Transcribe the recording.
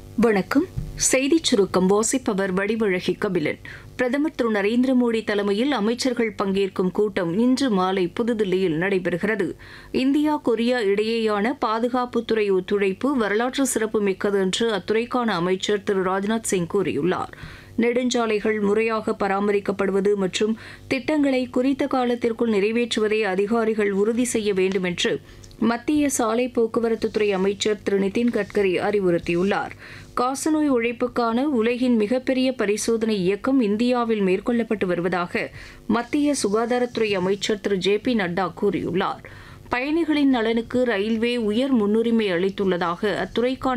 வணக்கம் செய்திச் சுருக்கம் வாசிப்பவர் வடிவழகி கபிலன் பிரதமர் திரு நரேந்திர மோடி தலைமையில் அமைச்சர்கள் பங்கேற்கும் கூட்டம் இன்று மாலை புதுதில்லியில் நடைபெறுகிறது இந்தியா கொரியா இடையேயான பாதுகாப்புத்துறை ஒத்துழைப்பு வரலாற்று சிறப்பு மிக்கது என்று அத்துறைக்கான அமைச்சர் திரு ராஜ்நாத் சிங் கூறியுள்ளார் நெடுஞ்சாலைகள் முறையாக பராமரிக்கப்படுவது மற்றும் திட்டங்களை குறித்த காலத்திற்குள் நிறைவேற்றுவதை அதிகாரிகள் உறுதி செய்ய வேண்டும் என்று மத்திய சாலை போக்குவரத்துத்துறை அமைச்சர் திரு நிதின் கட்கரி அறிவுறுத்தியுள்ளார் காசநோய் ஒழிப்புக்கான உலகின் மிகப்பெரிய பரிசோதனை இயக்கம் இந்தியாவில் மேற்கொள்ளப்பட்டு வருவதாக மத்திய சுகாதாரத்துறை அமைச்சர் திரு ஜே பி நட்டா கூறியுள்ளார் பயணிகளின் நலனுக்கு ரயில்வே உயர் முன்னுரிமை அளித்துள்ளதாக அத்துறைக்கான